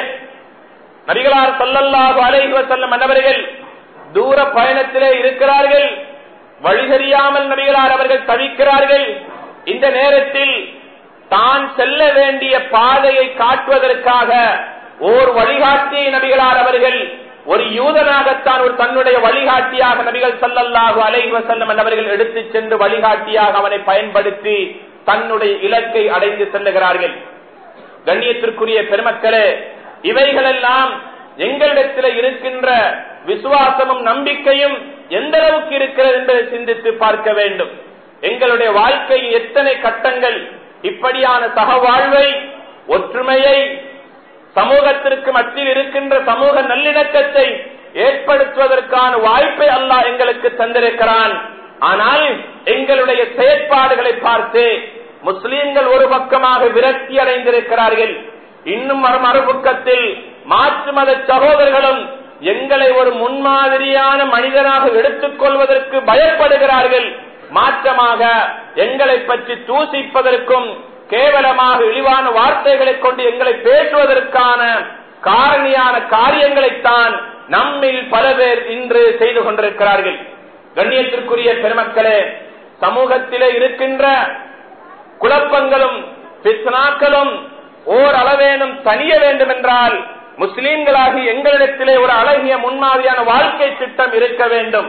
நபிகளார் சொல்லல்லாஹு அலைஹி வஸல்லம் மன்னவர்கள் தூர பயணத்திலே இருக்கிறார்கள் வழி தெரியாமல் நபிகளார் அவர்கள் தவிக்கிறார்கள் இந்த நேரத்தில் தான் செல்ல வேண்டிய பாதையை காட்டுவதற்காக ஓர் வழிகாட்டியை நபிகளார் அவர்கள் ஒரு யூதனாகத்தான் ஒரு தன்னுடைய வழிகாட்டியாக நபிகள் சல்லல்லாஹு அலைஹி வஸல்லம் அவர்கள் எடுத்துச் சென்று வழிகாட்டியாக அவனை பயன்படுத்தி தன்னுடைய இலக்கை அடைந்து செல்லுகிறார்கள் கண்ணியத்திற்குரிய பெருமக்களே இவைகளெல்லாம் எங்களிடத்தில் இருக்கின்ற விசுவாசமும் நம்பிக்கையும் எந்த அளவுக்கு இருக்கிறது என்பதை சிந்தித்து பார்க்க வேண்டும் எங்களுடைய வாழ்க்கை எத்தனை கட்டங்கள் இப்படியான சக வாழ்வை ஒற்றுமையை சமூகத்திற்கு மத்தியில் இருக்கின்ற சமூக நல்லிணக்கத்தை ஏற்படுத்துவதற்கான வாய்ப்பை அல்லாஹ் எங்களுக்கு தந்திருக்கிறான் ஆனால் எங்களுடைய செயற்பாடுகளை பார்த்து முஸ்லீம்கள் ஒரு பக்கமாக விரக்தி அடைந்திருக்கிறார்கள் இன்னும் மறு- மறுபக்கத்தில் மாற்று மத சகோதரர்களும் எங்களை ஒரு முன்மாதிரியான மனிதனாக எடுத்துக் கொள்வதற்கு பயப்படுகிறார்கள் மாற்றமாக எங்களை பற்றி தூசிப்பதற்கும் கேவலமாக இழிவான வார்த்தைகளை கொண்டு எங்களை பேசுவதற்கான காரணியான காரியங்களைத்தான் நம்மில் பல பேர் இன்று செய்து கொண்டிருக்கிறார்கள் கண்ணியத்திற்குரிய பெருமக்களே சமூகத்திலே இருக்கின்ற குழப்பங்களும் பித்னாக்களும் ஓர் அளவேனும் தனிய வேண்டும் என்றால் முஸ்லீம்களாகி எங்களிடத்திலே ஒரு அழகிய முன்மாதிரியான வாழ்க்கை திட்டம் இருக்க வேண்டும்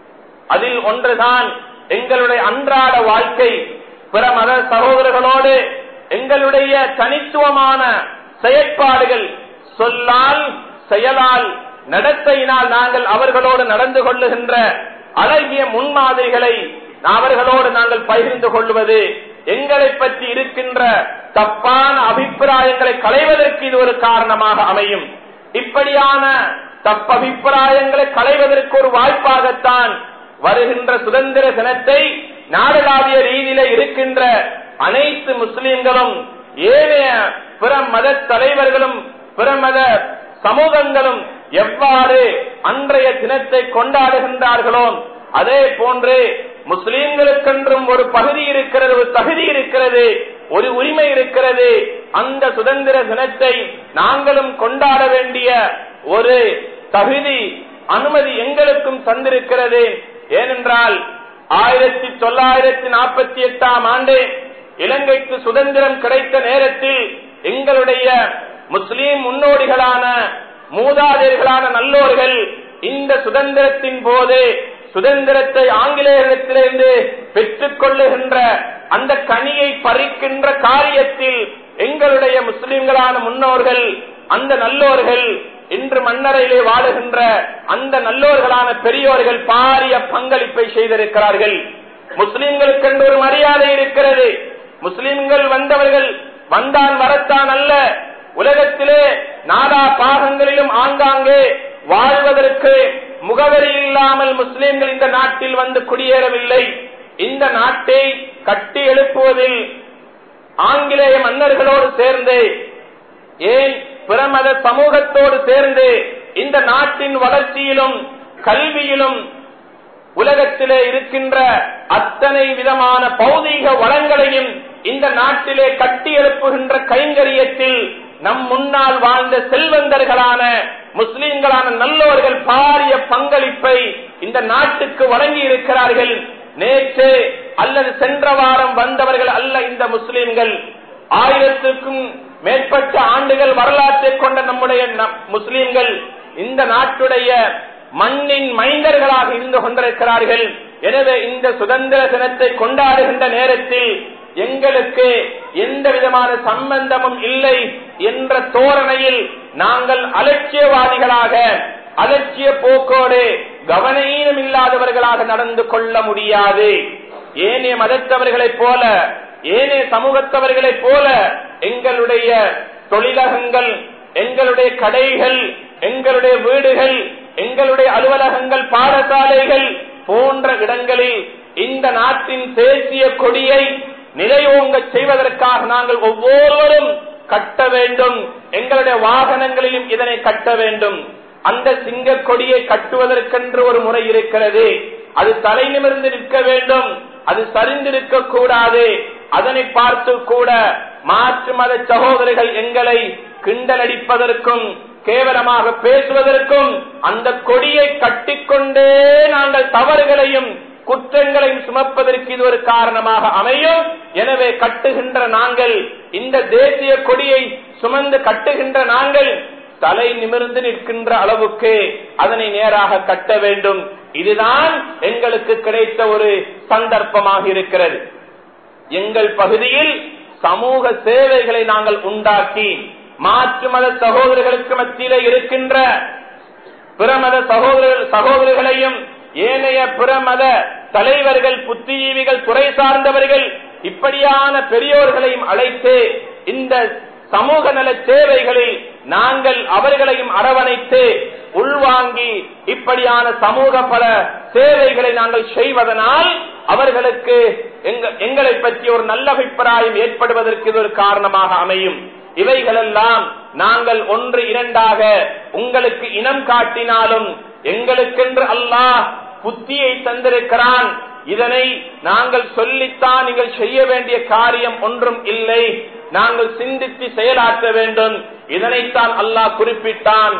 அதில் ஒன்றுதான் எங்களுடைய அன்றாட வாழ்க்கை பிற மத சகோதரர்களோடு எங்களுடைய தனித்துவமான செயற்பாடுகள் சொல்லால் செயலால் நடத்தையினால் நாங்கள் அவர்களோடு நடந்து கொள்ளுகின்ற அழகிய முன்மாதிரிகளை அவர்களோடு நாங்கள் பகிர்ந்து கொள்வது எங்களை பற்றி இருக்கின்ற தப்பான அபிப்பிராயங்களை களைவதற்கு இது ஒரு காரணமாக அமையும் இப்படியான தப்பபிப்பிராயங்களை களைவதற்கு ஒரு வாய்ப்பாகத்தான் வருகின்ற சுதந்திர தினத்தை நாடளாவிய ரீதியில இருக்கின்ற அனைத்து முஸ்லிம்களும் ஏனைய பிற மத தலைவர்களும் பிற மத சமூகங்களும் எவ்வாறு அன்றைய தினத்தை கொண்டாடுகின்றார்களோ அதே போன்று முஸ்லிம்களுக்கென்றும் ஒரு பகுதி இருக்கிறது ஒரு தகுதி இருக்கிறது ஒரு உரிமை இருக்கிறது அந்த சுதந்திர தினத்தை நாங்களும் கொண்டாட வேண்டிய ஒரு தகுதி அனுமதி எங்களுக்கும் தந்திருக்கிறது ஏனென்றால் ஆயிரத்தி தொள்ளாயிரத்தி நாற்பத்தி எட்டாம் ஆண்டு இலங்கைக்கு சுதந்திரம் கிடைத்த நேரத்தில் எங்களுடைய முஸ்லீம் முன்னோடிகளான மூதாதையர்களான நல்லோர்கள் இந்த சுதந்திரத்தின் போது சுதந்திரத்தை ஆங்கிலேயரிடத்திலிருந்து பெற்றுக் கொள்ளுகின்ற அந்த கனியை பறிக்கின்ற காரியத்தில் எங்களுடைய முஸ்லிம்களான முன்னோர்கள் அந்த நல்லோர்கள் இன்று மன்னரையிலே வாழுகின்ற அந்த நல்லோர்களான பெரியோர்கள் பாரிய பங்களிப்பை செய்திருக்கிறார்கள் முஸ்லிம்களுக்கு ஒரு மரியாதை இருக்கிறது முஸ்லிம்கள் வந்தவர்கள் வந்தான் வரத்தான் அல்ல உலகத்திலே நாடா பாகங்களிலும் ஆங்காங்கே வாழ்வதற்கு முகவரி இல்லாமல் முஸ்லிம்கள் இந்த நாட்டில் வந்து குடியேறவில்லை இந்த நாட்டை கட்டி எழுப்புவதில் ஆங்கிலேய மன்னர்களோடு சேர்ந்து ஏன் பிரமத சமூகத்தோடு சேர்ந்து இந்த நாட்டின் வளர்ச்சியிலும் கல்வியிலும் உலகத்திலே இருக்கின்ற அத்தனை விதமான பௌதீக வளங்களையும் இந்த நாட்டிலே கட்டி எழுப்புகின்ற கைங்கரியத்தில் நம் முன்னால் வாழ்ந்த செல்வந்தர்களான முஸ்லிம்களான நல்லோர்கள் பாரிய பங்களிப்பை இந்த நாட்டுக்கு வழங்கி இருக்கிறார்கள் நேற்று அல்லது சென்ற வாரம் வந்தவர்கள் அல்ல இந்த முஸ்லிம்கள் ஆயிரத்துக்கும் மேற்பட்ட ஆண்டுகள் வரலாற்றை கொண்ட நம்முடைய முஸ்லிம்கள் இந்த நாட்டுடைய மண்ணின் மைந்தர்களாக இருந்து கொண்டிருக்கிறார்கள் எனவே இந்த சுதந்திர தினத்தை கொண்டாடுகின்ற நேரத்தில் எங்களுக்கு எந்த விதமான சம்பந்தமும் இல்லை என்ற தோரணையில் நாங்கள் அலட்சியவாதிகளாக அலட்சிய போக்கோடு கவனீனம் இல்லாதவர்களாக நடந்து கொள்ள முடியாது ஏனைய மதத்தவர்களைப் போல ஏனைய சமூகத்தவர்களைப் போல எங்களுடைய தொழிலகங்கள் எங்களுடைய கடைகள் எங்களுடைய வீடுகள் எங்களுடைய அலுவலகங்கள் பாடசாலைகள் போன்ற இடங்களில் இந்த நாட்டின் தேசிய கொடியை நிலையோங்க செய்வதற்காக நாங்கள் ஒவ்வொருவரும் கட்ட வேண்டும் எங்களுடைய வாகனங்களிலும் இதனை கட்ட வேண்டும் அந்த சிங்க கொடியை கட்டுவதற்கென்று ஒரு முறை இருக்கிறது அது தலை நிமிர்ந்து நிற்க வேண்டும் அது சரிந்திருக்க கூடாது அதனை பார்த்து கூட மாற்று மத சகோதரர்கள் எங்களை கிண்டலடிப்பதற்கும் கேவலமாக பேசுவதற்கும் அந்த கொடியை கட்டிக்கொண்டே நாங்கள் தவறுகளையும் குற்றங்களையும் சுமப்பதற்கு இது ஒரு காரணமாக அமையும் எனவே கட்டுகின்ற நாங்கள் இந்த தேசிய கொடியை சுமந்து கட்டுகின்ற நாங்கள் தலை நிமிர்ந்து நிற்கின்ற அளவுக்கு அதனை நேராக கட்ட வேண்டும் இதுதான் எங்களுக்கு கிடைத்த ஒரு சந்தர்ப்பமாக இருக்கிறது எங்கள் பகுதியில் சமூக சேவைகளை நாங்கள் உண்டாக்கி மாற்று மத சகோதரர்களுக்கு மத்தியில இருக்கின்ற பிறமத சகோதரர்கள் சகோதரர்களையும் ஏனைய பிறமத தலைவர்கள் புத்திஜீவிகள் துறை சார்ந்தவர்கள் இப்படியான பெரியோர்களையும் அழைத்து இந்த சமூக நல சேவைகளில் நாங்கள் அவர்களையும் அரவணைத்து உள்வாங்கி இப்படியான சமூக பல சேவைகளை நாங்கள் செய்வதனால் அவர்களுக்கு எங்களை பற்றி ஒரு நல்ல அபிப்பிராயம் ஏற்படுவதற்கு இது ஒரு காரணமாக அமையும் இவைகளெல்லாம் நாங்கள் ஒன்று இரண்டாக உங்களுக்கு இனம் காட்டினாலும் எங்களுக்கென்று அல்லாஹ் புத்தியை தந்திருக்கிறான் இதனை நாங்கள் சொல்லித்தான் நீங்கள் செய்ய வேண்டிய காரியம் ஒன்றும் இல்லை நாங்கள் சிந்தித்து செயலாற்ற வேண்டும் இதனைத்தான் அல்லாஹ் குறிப்பிட்டான்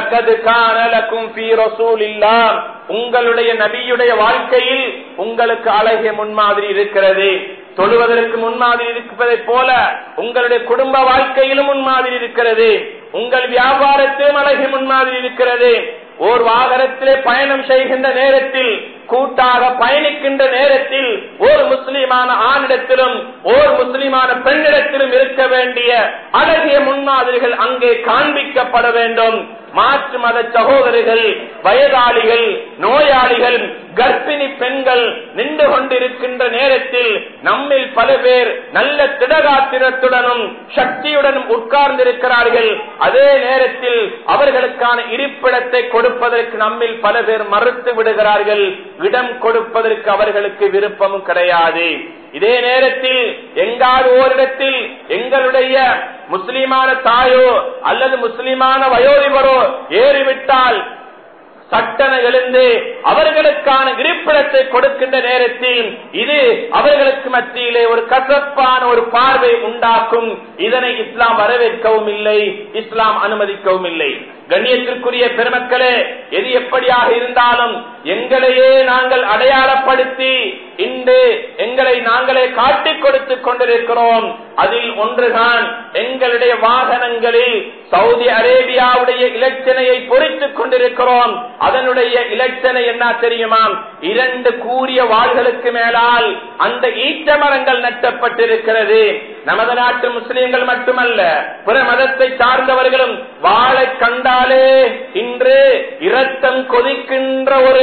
உங்களுடைய நபியுடைய வாழ்க்கையில் உங்களுக்கு அழகிய முன்மாதிரி இருக்கிறது தொழுவதற்கு முன்மாதிரி இருப்பதை போல உங்களுடைய குடும்ப வாழ்க்கையிலும் முன்மாதிரி இருக்கிறது உங்கள் வியாபாரத்திலும் அழகிய முன்மாதிரி இருக்கிறது ஓர் வாகனத்திலே பயணம் செய்கின்ற நேரத்தில் கூட்டாக பயணிக்கின்ற நேரத்தில் ஒரு முஸ்லிமான ஆணிடத்திலும் ஓர் முஸ்லிமான பெண்ணிடத்திலும் இருக்க வேண்டிய அழகிய முன்மாதிரிகள் அங்கே காண்பிக்கப்பட வேண்டும் மாற்று மத சகோதரிகள் வயதாளிகள் நோயாளிகள் கர்ப்பிணி பெண்கள் நின்று கொண்டிருக்கின்ற நேரத்தில் நம்மில் பல பேர் நல்ல திடகாத்திரத்துடனும் சக்தியுடனும் உட்கார்ந்திருக்கிறார்கள் அதே நேரத்தில் அவர்களுக்கான இருப்பிடத்தை கொடுப்பதற்கு நம்மில் பல பேர் மறுத்து விடுகிறார்கள் இடம் கொடுப்பதற்கு அவர்களுக்கு விருப்பமும் கிடையாது இதே நேரத்தில் எங்காவது ஓரிடத்தில் எங்களுடைய முஸ்லிமான தாயோ அல்லது முஸ்லிமான வயோதிபரோ ஏறிவிட்டால் சட்டன எழுந்து அவர்களுக்கான இருப்பிடத்தை கொடுக்கின்ற நேரத்தில் இது அவர்களுக்கு மத்தியிலே ஒரு கசப்பான ஒரு பார்வை உண்டாக்கும் இதனை இஸ்லாம் வரவேற்கவும் இல்லை இஸ்லாம் அனுமதிக்கவும் இல்லை கண்ணியத்திற்குரிய பெருமக்களே எது எப்படியாக இருந்தாலும் எங்களையே நாங்கள் அடையாளப்படுத்தி இன்று எங்களை நாங்களே காட்டிக் கொடுத்துக் கொண்டிருக்கிறோம் அதில் ஒன்றுதான் எங்களுடைய வாகனங்களில் சவுதி அரேபியாவுடைய இலச்சனையை பொறித்துக் கொண்டிருக்கிறோம் அதனுடைய இலச்சனை என்ன தெரியுமா இரண்டு கூறிய வாள்களுக்கு மேலால் அந்த ஈச்ச மரங்கள் நட்டப்பட்டிருக்கிறது நமது நாட்டு முஸ்லிம்கள் மட்டுமல்ல பிற மதத்தை சார்ந்தவர்களும் வாழை கண்டாலே இன்று இரத்தம் கொதிக்கின்ற ஒரு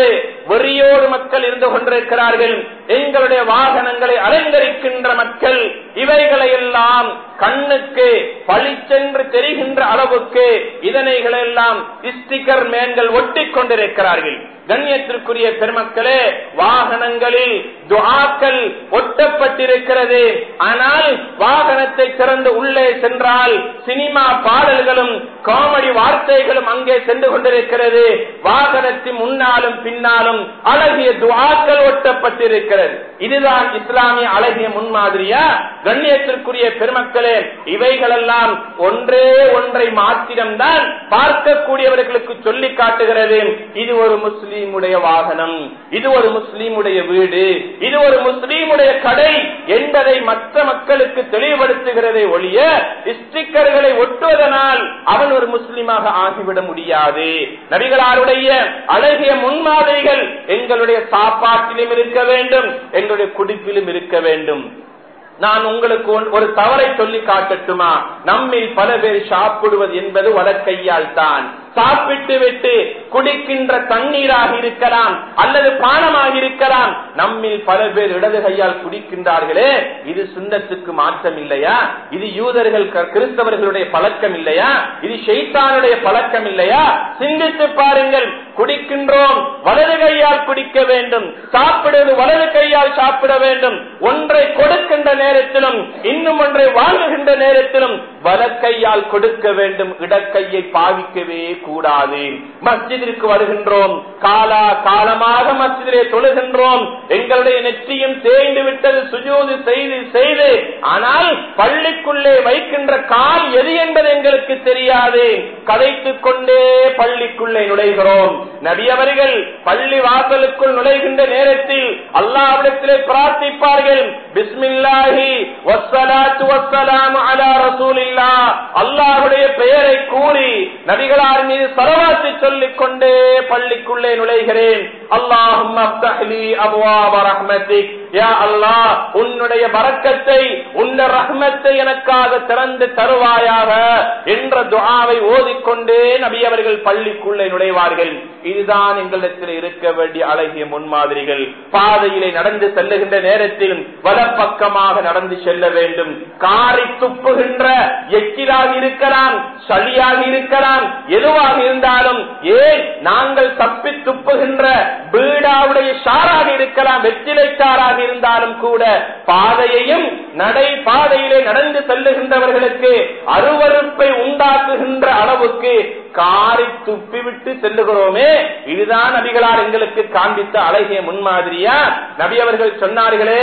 வெறியோடு மக்கள் இருந்து கொண்டிருக்கிறார்கள் எங்களுடைய வாகனங்களை அலங்கரிக்கின்ற மக்கள் இவைகளை எல்லாம் கண்ணுக்கு பளிச்சென்று தெரிகின்ற அளவுக்கு இதனைகளெல்லாம் ஸ்டிக்கர் மேன்கள் ஒட்டி கொண்டிருக்கிறார்கள் கண்ணியத்திற்குரிய பெருமக்களே வாகனங்களில் துவாக்கள் ஒட்டப்பட்டிருக்கிறது ஆனால் வாகனத்தை திறந்து உள்ளே சென்றால் சினிமா பாடல்களும் காமெடி வார்த்தைகளும் அங்கே சென்று கொண்டிருக்கிறது வாகனத்தின் முன்னாலும் பின்னாலும் அழகிய துவாக்கள் ஒட்டப்பட்டிருக்கிறது இதுதான் இஸ்லாமிய அழகிய முன்மாதிரியா கண்ணியத்திற்குரிய பெருமக்களே இவைகளெல்லாம் ஒன்றே ஒன்றை மாத்திரம்தான் பார்க்கக்கூடியவர்களுக்கு சொல்லி காட்டுகிறது இது ஒரு முஸ்லீமுடைய வாகனம் இது ஒரு முஸ்லீமுடைய வீடு இது ஒரு முஸ்லீமுடைய கடை என்பதை மற்ற மக்களுக்கு தெளிவுபடுத்துகிறதை ஒழிய ஸ்டிக்கர்களை ஒட்டுவதனால் அவன் ஒரு முஸ்லீமாக ஆகிவிட முடியாது நபிகளாருடைய அழகிய முன்மாதிரிகள் எங்களுடைய சாப்பாட்டிலும் இருக்க வேண்டும் எங்களுடைய குடிப்பிலும் இருக்க வேண்டும் நான் உங்களுக்கு ஒரு தவறை சொல்லி காட்டட்டுமா நம்மில் பல பேர் சாப்பிடுவது என்பது வழக்கையால் தான் சாப்பிட்டு விட்டு குடிக்கின்ற தண்ணீராக இருக்கலாம் அல்லது பானமாக இருக்கலாம் நம்மில் பல பேர் இடது கையால் குடிக்கின்றார்களே இது சுண்ணத்துக்கு மாற்றம் இல்லையா இது யூதர்கள் கிறிஸ்தவர்களுடைய பழக்கம் இல்லையா இது ஷெய்தானுடைய பழக்கம் இல்லையா சிந்தித்து பாருங்கள் குடிக்கின்றோம் வலது கையால் குடிக்க வேண்டும் சாப்பிடுவது வலது கையால் சாப்பிட வேண்டும் ஒன்றை கொடுக்கின்ற நேரத்திலும் இன்னும் ஒன்றை வாங்குகின்ற நேரத்திலும் வலக்கையால் கொடுக்க வேண்டும் இடக்கையை பாவிக்கவே கூடாது மஸ்ஜிதிற்கு வருகின்றோம் காலா காலமாக மஸ்ஜிதிலே தொழுகின்றோம் எங்களுடைய நெற்றியும் தேய்ந்து விட்டது சுஜூது செய்து செய்து ஆனால் பள்ளிக்குள்ளே வைக்கின்ற கால் எது என்பது எங்களுக்கு தெரியாது கதைத்துக் கொண்டே பள்ளிக்குள்ளே நுழைகிறோம் நபி அவர்கள் பள்ளி வாசலுக்குள் நுழைகின்ற நேரத்தில் அல்லாவிடத்திலே பிரார்த்திப்பார்கள் பிஸ்மில்லாஹி வஸ்ஸலாத்து வஸ்ஸலாமு அலா ரசூலில்லா அல்லாஹ்வுடைய பெயரை கூறி நபிகளார் மீது சரவாத்தி சொல்லிக் கொண்டே பள்ளிக்குள்ளே நுழைகிறேன் அல்லாஹும் அப்தஹ்லி அபுவாப ரஹ்மத்திக் யா அல்லாஹ் உன்னுடைய பரக்கத்தை உன்ன ரஹ்மத்தை எனக்காக திறந்து தருவாயாக என்ற துஆவை ஓதிக்கொண்டே நபி அவர்கள் பள்ளிக்குள்ளே நுழைவார்கள் இதுதான் எங்களிடத்தில் இருக்க வேண்டிய அழகிய முன்மாதிரிகள் பாதையிலே நடந்து செல்லுகின்ற நேரத்தில் வலப்பக்கமாக நடந்து செல்ல வேண்டும் காரி துப்புகின்ற எச்சிலாக இருக்கலாம் சளியாக இருக்கலாம் எதுவாக இருந்தாலும் ஏன் நாங்கள் தப்பி துப்புகின்ற பீடாவுடைய சாராக இருக்கலாம் வெற்றிலை சாராக இருந்தாலும் கூட பாதையையும் நடை பாதையிலே நடந்து செல்லுகின்றவர்களுக்கு அருவறுப்பை உண்டாக்குகின்ற அளவுக்கு காரி துப்பிவிட்டு செல்லுகிறோமே இதுதான் நபிகளார் எங்களுக்கு காண்பித்த அழகிய முன்மாதிரியா நபி அவர்கள் சொன்னார்களே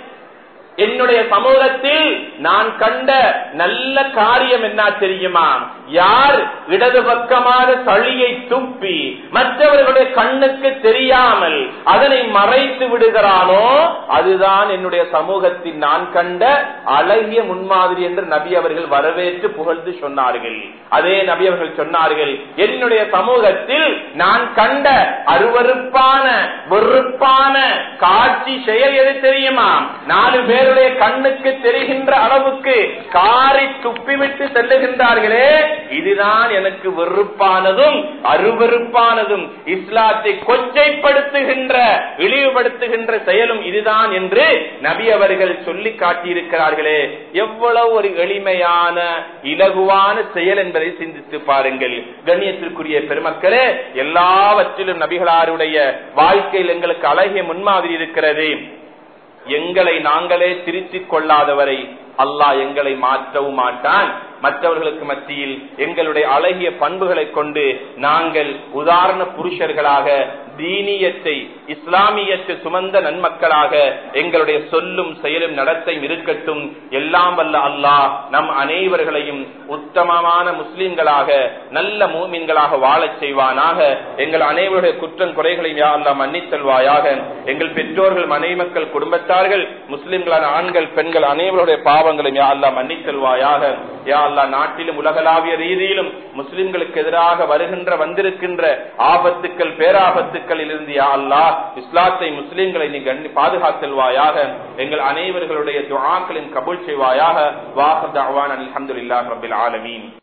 என்னுடைய சமூகத்தில் நான் கண்ட நல்ல காரியம் என்ன தெரியுமா யார் இடது பக்கமாக சளியை துப்பி மற்றவர்களுடைய கண்ணுக்கு தெரியாமல் அதனை மறைத்து விடுகிறானோ அதுதான் என்னுடைய சமூகத்தில் நான் கண்ட அழகிய முன்மாதிரி என்று நபி அவர்கள் வரவேற்று புகழ்ந்து சொன்னார்கள் அதே நபி அவர்கள் சொன்னார்கள் என்னுடைய சமூகத்தில் நான் கண்ட அருவறுப்பான வெறுப்பான காட்சி செயல் எது தெரியுமா நாலு பேருடைய கண்ணுக்கு தெரிகின்ற அளவுக்கு காரி துப்பிவிட்டு செல்லுகின்றார்களே இதுதான் எனக்கு வெறுப்பானதும் அருவறுப்பானதும் இஸ்லாத்தை கொச்சைப்படுத்துகின்ற இழிவுபடுத்துகின்ற செயலும் இதுதான் என்று நபி அவர்கள் சொல்லி காட்டியிருக்கிறார்களே எவ்வளவு ஒரு எளிமையான இலகுவான செயல் என்பதை சிந்தித்து பாருங்கள் கண்ணியத்திற்குரிய பெருமக்களே எல்லாவற்றிலும் நபிகளாருடைய வாழ்க்கையில் எங்களுக்கு அழகிய முன்மாதிரி இருக்கிறது எங்களை நாங்களே திருத்திக் கொள்ளாதவரை அல்லாஹ் எங்களை மாற்றவும் மாட்டான் மற்றவர்களுக்கு மத்தியில் எங்களுடைய அழகிய பண்புகளை கொண்டு நாங்கள் உதாரண புருஷர்களாக தீனியத்தை இஸ்லாமியத்தை சுமந்த நன்மக்களாக எங்களுடைய சொல்லும் செயலும் நடத்தையும் இருக்கட்டும் எல்லாம் வல்ல அல்லாஹ் நம் அனைவர்களையும் உத்தமமான முஸ்லிம்களாக நல்ல மூமின்களாக வாழச் செய்வானாக எங்கள் அனைவருடைய குற்றம் குறைகளையும் யா அல்லா மன்னித்தல்வாயாக எங்கள் பெற்றோர்கள் மனைவி மக்கள் குடும்பத்தார்கள் முஸ்லிம்களான ஆண்கள் பெண்கள் அனைவருடைய பாவங்களையும் யா அல்லா மன்னித்தல்வாயாக யா அல்லா நாட்டிலும் உலகளாவிய ரீதியிலும் முஸ்லிம்களுக்கு எதிராக வருகின்ற வந்திருக்கின்ற ஆபத்துக்கள் பேராபத்துக்களில் இருந்து யா அல்லா இஸ்லாத்தை முஸ்லிம்களை நீ கண்டி பாதுகாத்தல்வாயாக எங்கள் அனைவர்களுடைய துஆக்களின் கபூல் செய்வாயாக வாஹத் அவான் அல்ஹம்துலில்லாஹ் ரபில் ஆலமீன்